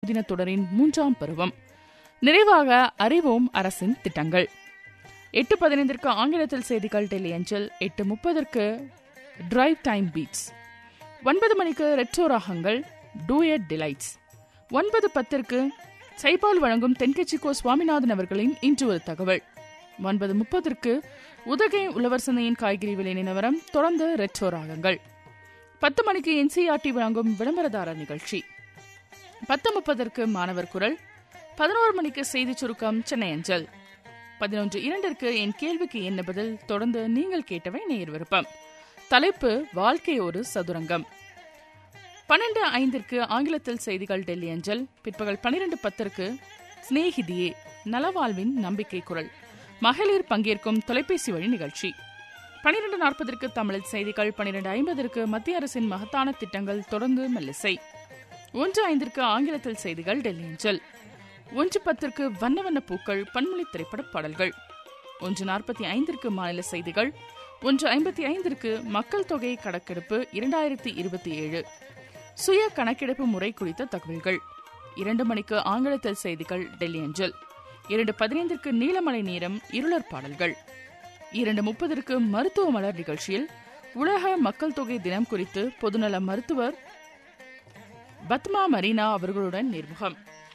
தினத்தொடரின் மூன்றாம் பருவம் நிறைவாக அறிவோம் அரசின் திட்டங்கள் எட்டு பதினைந்திற்கு ஆங்கிலத்தில் செய்திகள் டெல்லி அஞ்சல் எட்டு முப்பதற்கு டிரைவ் டைம் பீட்ஸ் ஒன்பது மணிக்கு ரெட்ரோ ராகங்கள் டூயட் டிலைட்ஸ் ஒன்பது பத்திற்கு சைபால் வழங்கும் தென்கட்சிக்கோ சுவாமிநாதன் அவர்களின் இன்று ஒரு தகவல் ஒன்பது முப்பதற்கு உதகை உழவர் சந்தையின் காய்கறி விலை நிலவரம் தொடர்ந்து ரெட்ரோ ராகங்கள் பத்து மணிக்கு என்சிஆர்டி வழங்கும் விளம்பரதாரர் நிகழ்ச்சி பத்து முப்பதற்கு மாணவர் குரல் பதினோரு மணிக்கு செய்தி சுருக்கம் சென்னை அஞ்சல் பதினொன்று இரண்டிற்கு என் கேள்விக்கு என்ன பதில் தொடர்ந்து நீங்கள் கேட்டவை நேர் விருப்பம் தலைப்பு வாழ்க்கை ஒரு சதுரங்கம் பன்னெண்டு ஐந்திற்கு ஆங்கிலத்தில் செய்திகள் டெல்லி அஞ்சல் பிற்பகல் பன்னிரண்டு பத்திற்கு சிநேகிதியே நலவாழ்வின் நம்பிக்கை குரல் மகளிர் பங்கேற்கும் தொலைபேசி வழி நிகழ்ச்சி பனிரெண்டு நாற்பதற்கு தமிழில் செய்திகள் பனிரெண்டு ஐம்பதற்கு மத்திய அரசின் மகத்தான திட்டங்கள் தொடர்ந்து மெல்லிசை ஒன்று ஐந்திற்கு ஆங்கிலத்தில் செய்திகள் டெல்லி அஞ்சல் ஒன்று பத்திற்கு வண்ண வண்ண பூக்கள் பன்மொழி திரைப்பட பாடல்கள் ஒன்று நாற்பத்தி ஐந்திற்கு மாநில செய்திகள் ஒன்று ஐம்பத்தி ஐந்திற்கு மக்கள் தொகை கணக்கெடுப்பு இரண்டாயிரத்தி இருபத்தி ஏழு சுய கணக்கெடுப்பு முறை குறித்த தகவல்கள் இரண்டு மணிக்கு ஆங்கிலத்தில் செய்திகள் டெல்லி அஞ்சல் இரண்டு பதினைந்திற்கு நீலமலை நேரம் இருளர் பாடல்கள் இரண்டு முப்பதற்கு மருத்துவ மலர் நிகழ்ச்சியில் உலக மக்கள் தொகை தினம் குறித்து பொதுநல மருத்துவர் பத்மா மரீனா அவர்களுடன் நேர்முகம்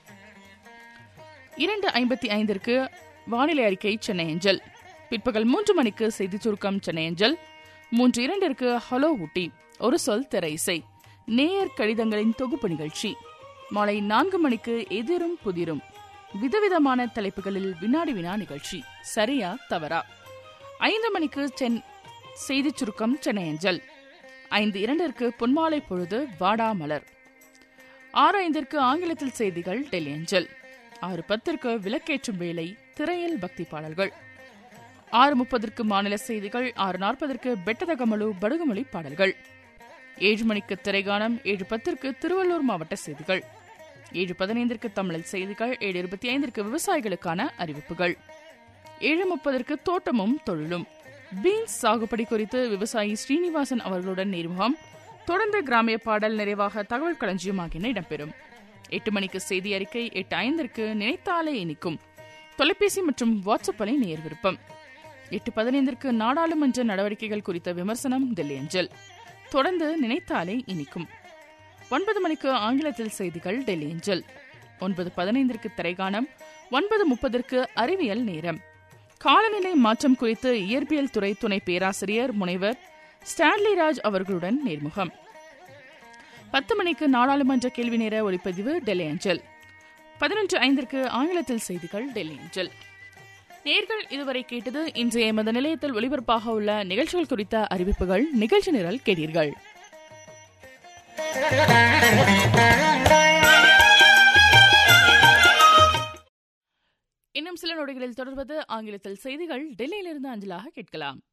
இரண்டு ஐம்பத்தி ஐந்திற்கு வானிலை அறிக்கை சென்னை அஞ்சல் பிற்பகல் மூன்று மணிக்கு செய்தி சுருக்கம் சென்னை அஞ்சல் மூன்று இரண்டிற்கு ஹலோ ஊட்டி ஒரு சொல் திரை இசை நேயர் கடிதங்களின் தொகுப்பு நிகழ்ச்சி மாலை நான்கு மணிக்கு எதிரும் புதிரும் விதவிதமான தலைப்புகளில் வினாடி வினா நிகழ்ச்சி சரியா தவறா ஐந்து மணிக்கு சென் செய்தி சுருக்கம் சென்னை அஞ்சல் ஐந்து இரண்டிற்கு பொன்மாலை பொழுது வாடா மலர் ஆறு ஐந்திற்கு ஆங்கிலத்தில் செய்திகள் டெல்லி அஞ்சல் ஆறு பத்திற்கு விளக்கேற்றும் வேலை திரையில் பக்தி பாடல்கள் ஆறு முப்பதற்கு மாநில செய்திகள் ஆறு நாற்பதற்கு பெட்டதகமலு படுகுமொழி பாடல்கள் ஏழு மணிக்கு திரைகானம் ஏழு பத்திற்கு திருவள்ளூர் மாவட்ட செய்திகள் ஏழு பதினைந்திற்கு தமிழில் செய்திகள் ஏழு இருபத்தி ஐந்திற்கு விவசாயிகளுக்கான அறிவிப்புகள் ஏழு முப்பதற்கு தோட்டமும் தொழிலும் பீன்ஸ் சாகுபடி குறித்து விவசாயி ஸ்ரீனிவாசன் அவர்களுடன் நேர்முகம் தொடர்ந்து கிராமிய பாடல் நிறைவாக தகவல் களஞ்சியம் ஆகியன இடம்பெறும் எட்டு மணிக்கு செய்தி அறிக்கை எட்டு ஐந்திற்கு நினைத்தாலே இனிக்கும் தொலைபேசி மற்றும் வாட்ஸ்அப் அலை நேர் விருப்பம் எட்டு பதினைந்திற்கு நாடாளுமன்ற நடவடிக்கைகள் குறித்த விமர்சனம் டெல்லி அஞ்சல் தொடர்ந்து நினைத்தாலே இனிக்கும் ஒன்பது மணிக்கு ஆங்கிலத்தில் செய்திகள் டெல்லி அஞ்சல் ஒன்பது பதினைந்திற்கு திரைகாணம் ஒன்பது முப்பதற்கு அறிவியல் நேரம் காலநிலை மாற்றம் குறித்து இயற்பியல் துறை துணை பேராசிரியர் முனைவர் ஸ்டான்லி ராஜ் அவர்களுடன் நேர்முகம் பத்து மணிக்கு நாடாளுமன்ற கேள்வி நேர ஒளிப்பதிவு டெல்லி அஞ்சல் பதினொன்று ஐந்திற்கு ஆங்கிலத்தில் செய்திகள் டெல்லி அஞ்சல் நேர்கள் இதுவரை கேட்டது இன்றைய எமது நிலையத்தில் ஒளிபரப்பாக உள்ள நிகழ்ச்சிகள் குறித்த அறிவிப்புகள் நிகழ்ச்சி நிரல் கேட்டீர்கள் இன்னும் சில நொடிகளில் தொடர்வது ஆங்கிலத்தில் செய்திகள் டெல்லியிலிருந்து அஞ்சலாக கேட்கலாம்